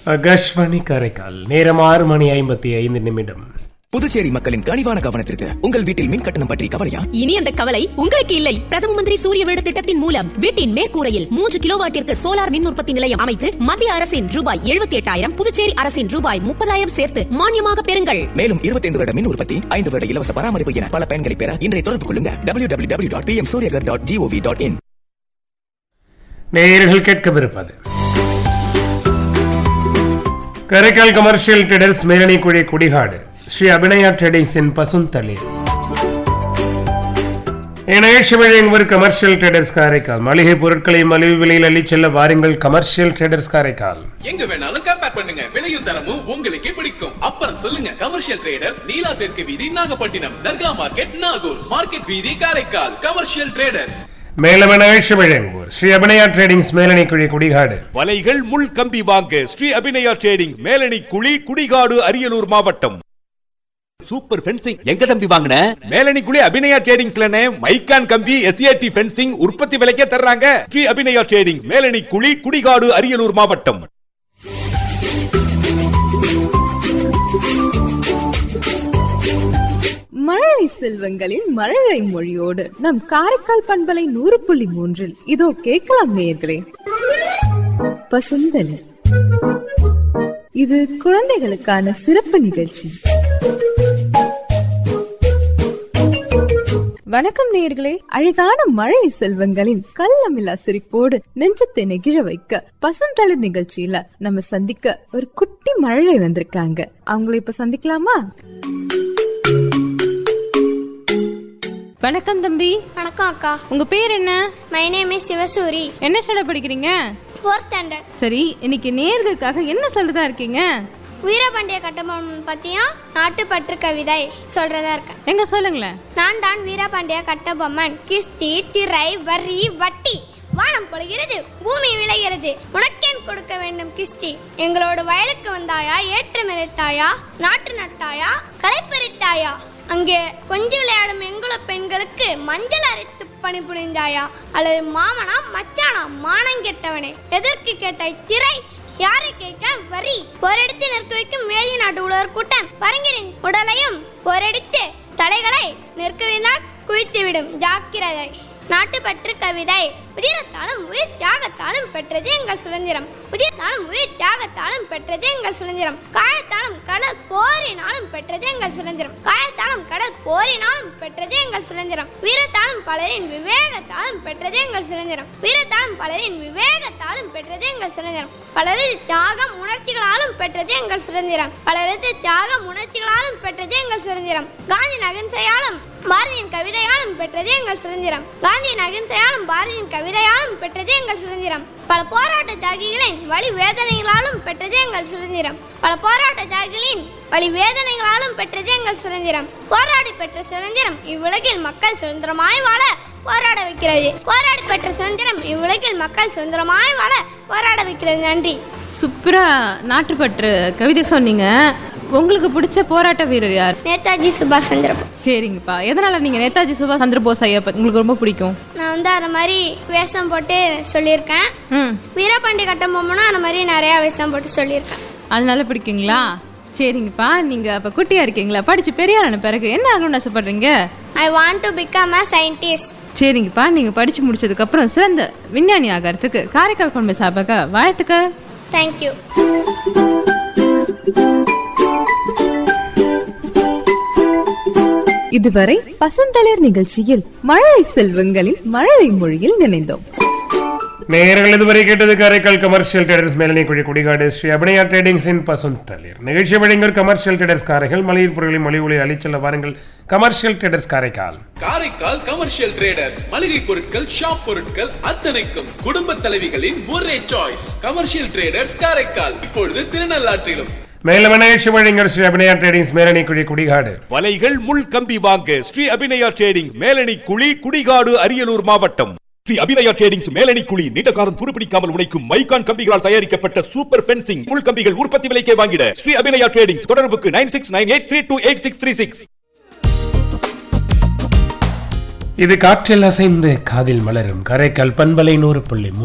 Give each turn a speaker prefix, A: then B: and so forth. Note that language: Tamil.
A: ஆகாஷ்வாணி காரைக்கால் நேரம் ஆறு மணி ஐம்பத்தி ஐந்து நிமிடம்
B: புதுச்சேரி மக்களின் கனிவான கவனத்திற்கு உங்கள் வீட்டில் மின் கட்டணம் பற்றி கவலையா
C: இனி அந்த கவலை உங்களுக்கு இல்லை பிரதம மந்திரி சூரிய வீடு திட்டத்தின் மூலம் வீட்டின் மேற்கூரையில் மூன்று கிலோவாட்டிற்கு சோலார் மின் உற்பத்தி நிலையம் அமைத்து மத்திய அரசின் ரூபாய் எழுபத்தி எட்டாயிரம் புதுச்சேரி அரசின் ரூபாய் முப்பதாயிரம் சேர்த்து மானியமாக பெறுங்கள்
B: மேலும் 25 வருட மின் உற்பத்தி ஐந்து வருட இலவச பராமரிப்பு என பல பயன்களை பெற இன்றைய தொடர்பு கொள்ளுங்க W W W dot PM Suryaghar dot GOV dot in
A: நேயர்கள் கேட்கவிருப்பது கரைக்கால் கமர்ஷியல் ட்ரேடர்ஸ் மேலணிக்குழி குடிகாடு ஸ்ரீ அபிநயா ட்ரேடிங்ஸின் பசுந்தளிர் இந்நிகழ்ச்சி வழங்குவர் கமர்ஷியல் ட்ரேடர்ஸ் காரைக்கால் மளிகை பொருட்களை மலிவு விலையில் அள்ளிச் செல்ல வாருங்கள் கமர்ஷியல் ட்ரேடர்ஸ் காரைக்கால்
D: எங்க வேணாலும் கம்பேர் பண்ணுங்க விலையும் தரமும் உங்களுக்கே பிடிக்கும் அப்புறம் சொல்லுங்க கமர்ஷியல் ட்ரேடர்ஸ் நீலா தெற்கு வீதி நாகப்பட்டினம் தர்கா மார்க்கெட் நாகூர் மார்க்கெட் வீதி காரைக்கால் கமர்ஷியல் ட்ரேடர்ஸ்
A: மேலும் நிகழ்ச்சி வழங்குவோர் ஸ்ரீ அபிநயா ட்ரேடிங்ஸ் மேலணிக்குழி குடிகாடு
E: வலைகள் முள் கம்பி வாங்க ஸ்ரீ அபிநயா ட்ரேடிங் மேலணி குழி குடிகாடு அரியலூர் மாவட்டம் சூப்பர் ஃபென்சிங் எங்க தம்பி வாங்கின மேலணி குழி அபிநயா ட்ரேடிங்ஸ்லனே மைக்கான் கம்பி எஸ்ஏடி ஃபென்சிங் உற்பத்தி விலைக்கே தர்றாங்க ஸ்ரீ அபிநயா ட்ரேடிங் மேலணி குழி குடிகாடு அரியலூர் மாவட்டம்
F: மழலை செல்வங்களின் மழலை மொழியோடு நம் காரைக்கால் பண்பலை நூறு புள்ளி மூன்றில் இதோ கேட்கலாம் நேயர்களே பசுந்தலி இது குழந்தைகளுக்கான சிறப்பு நிகழ்ச்சி வணக்கம் நேயர்களே அழகான மழை செல்வங்களின் கள்ளமில்லா சிரிப்போடு நெஞ்சத்தை நெகிழ வைக்க பசுந்தளிர் நிகழ்ச்சியில நம்ம சந்திக்க ஒரு குட்டி மழலை வந்திருக்காங்க அவங்கள இப்ப சந்திக்கலாமா வணக்கம் தம்பி
G: வணக்கம் அக்கா
F: உங்க பேர் என்ன
G: மை நேம் இஸ் சிவசூரி
F: என்ன ஸ்டாண்டர்ட் படிக்கிறீங்க
G: ஃபோர்த் ஸ்டாண்டர்ட்
F: சரி இன்னைக்கு நேர்களுக்காக என்ன சொல்றதா இருக்கீங்க
G: வீரபாண்டிய கட்டபொம்மன் பத்தியும் நாட்டுப்பற்று கவிதை சொல்றதா இருக்கேன்
F: எங்க சொல்லுங்களேன்
G: நான் தான் வீரபாண்டிய கட்டபொம்மன் கிஸ்தி திரை வரி வட்டி வானம் பொழிகிறது பூமி விளைகிறது உனக்கேன் கொடுக்க வேண்டும் கிஸ்தி எங்களோட வயலுக்கு வந்தாயா ஏற்று மிரைத்தாயா நாட்டு நட்டாயா களைப்பறித்தாயா அங்கே கொஞ்சி விளையாடும் எங்குல பெண்களுக்கு மஞ்சள் அரைத்து பணிபுரிந்தாயா அல்லது மாமனா மச்சானா மானங்கெட்டவனே எதற்கு கேட்டாய் திரை யாரை கேட்க வரி போரடித்து நிற்க வைக்கும் மேதி நாட்டு உழவர் கூட்டம் பரங்கிரின் உடலையும் போரடித்து தலைகளை நிற்கவினால் குவித்துவிடும் ஜாக்கிரதை நாட்டுப்பற்று கவிதை உதிரத்தாலும் உயிர் தியாகத்தாலும் பெற்றது எங்கள் சுதந்திரம் உதிரத்தாலும் உயிர் தியாகத்தாலும் பெற்றது எங்கள் சுதந்திரம் காயத்தாலும் கடல் போரினாலும் பெற்றது எங்கள் சுதந்திரம் காயத்தாலும் கடல் போரினாலும் பெற்றது எங்கள் சுதந்திரம் வீரத்தாலும் பலரின் விவேகத்தாலும் பெற்றது எங்கள் சுதந்திரம் வீரத்தாலும் பலரின் விவேகத்தாலும் பெற்றது எங்கள் சுதந்திரம் பலரது தியாகம் உணர்ச்சிகளாலும் பெற்றது எங்கள் சுதந்திரம் பலரது தியாகம் உணர்ச்சிகளாலும் பெற்றது எங்கள் சுதந்திரம் காந்தி அகிம்சையாலும் பாரதியின் கவிதையாலும் பெற்றது எங்கள் சுதந்திரம் காந்தியின் அகிம்சையாலும் பாரதியின் கவிதையாலும் பெற்றது எங்கள் சுதந்திரம் பல போராட்ட தியாகிகளின் வழி வேதனைகளாலும் பெற்றது எங்கள் சுதந்திரம் பல போராட்ட தியாகிகளின் வழி வேதனைகளாலும் பெற்றது எங்கள் சுதந்திரம் போராடி பெற்ற சுதந்திரம் இவ்வுலகில் மக்கள் சுதந்திரமாய் வாழ போராட வைக்கிறது போராடி பெற்ற சுதந்திரம் இவ்வுலகில் மக்கள் சுதந்திரமாய் வாழ போராட வைக்கிறது நன்றி
F: சூப்பரா நாட்டுப்பற்று கவிதை சொன்னீங்க உங்களுக்கு பிடிச்ச போராட்ட வீரர் யார்
G: நேதாஜி சுபாஷ் சந்திர போஸ்
F: சரிங்கப்பா எதனால நீங்க நேதாஜி சுபாஷ் சந்திர போஸ் ஐயா பத்தி உங்களுக்கு ரொம்ப பிடிக்கும்
G: நான் வந்து அந்த மாதிரி வேஷம் போட்டு சொல்லியிருக்கேன்
F: ம்
G: வீரபாண்டி கட்டபொம்மனும் அந்த மாதிரி நிறைய வேஷம் போட்டு சொல்லியிருக்கேன்
F: அதனால பிடிக்குங்களா சரிங்கப்பா நீங்க அப்ப குட்டியா இருக்கீங்களா படிச்சு பெரியாரான பிறகு என்ன ஆகணும்னு ஆசைப்படுறீங்க
G: I want to become a scientist
F: சரிங்கப்பா நீங்க படிச்சு முடிச்சதுக்கு அப்புறம் சிறந்த விஞ்ஞானி ஆகிறதுக்கு காரைக்கால் கொண்டு சார்பாக வாழ்த்துக்கள்
G: தேங்க்யூ
F: இதுவரை பசந்தளிர் நிகழ்ச்சியில் மழலை செல்வங்களின் மழலை மொழியில் நினைந்தோம்
A: நேயர்கள் இதுவரை கேட்டது காரைக்கால் கமர்ஷியல் ட்ரேடர்ஸ் மேலணிக்குழி குடிகாடு ஸ்ரீ அபிநயா ட்ரேடிங்ஸின் பசுந்தளிர் நிகழ்ச்சி வழங்குவர் கமர்ஷியல் ட்ரேடர்ஸ் காரைகள் மளிகை பொருட்களை மலிவு விலையில் அள்ளிச் செல்ல வாருங்கள் commercial traders Karaikal
D: Karaikal commercial traders மளிகை பொருட்கள் ஷாப் பொருட்கள் அத்தனைக்கும் குடும்ப தலைவிகளின் ஒரே சாய்ஸ் கமர்ஷியல் ட்ரேடர்ஸ் காரைக்கால் இப்பொழுது திருநள்ளாற்றிலும்
A: மேலும் நிகழ்ச்சி வழங்குவர் ஸ்ரீ அபிநயா ட்ரேடிங்ஸ் மேலணிக்குழி குடிகாடு
E: வலைகள் முள் கம்பி வாங்க ஸ்ரீ அபிநயா ட்ரேடிங் மேலணி குழி குடிகாடு அரியலூர் மாவட்டம் ஸ்ரீ அபிநயா ட்ரேடிங்ஸ் மேலணி குழி நீண்ட காலம் துருப்பிடிக்காமல் உழைக்கும் மைக்கான் கம்பிகளால் தயாரிக்கப்பட்ட சூப்பர் ஃபென்சிங் முள் கம்பிகள் உற்பத்தி விலைக்கே வாங்கிட ஸ்ரீ அபிநயா ட்ரேடிங்ஸ் தொடர்புக்கு nine six nine eight three two eight six three six
A: இது காற்றில் அசைந்து காதில் மலரும் காரைக்கால் பண்பலை நூறு புள்ளி மூன்று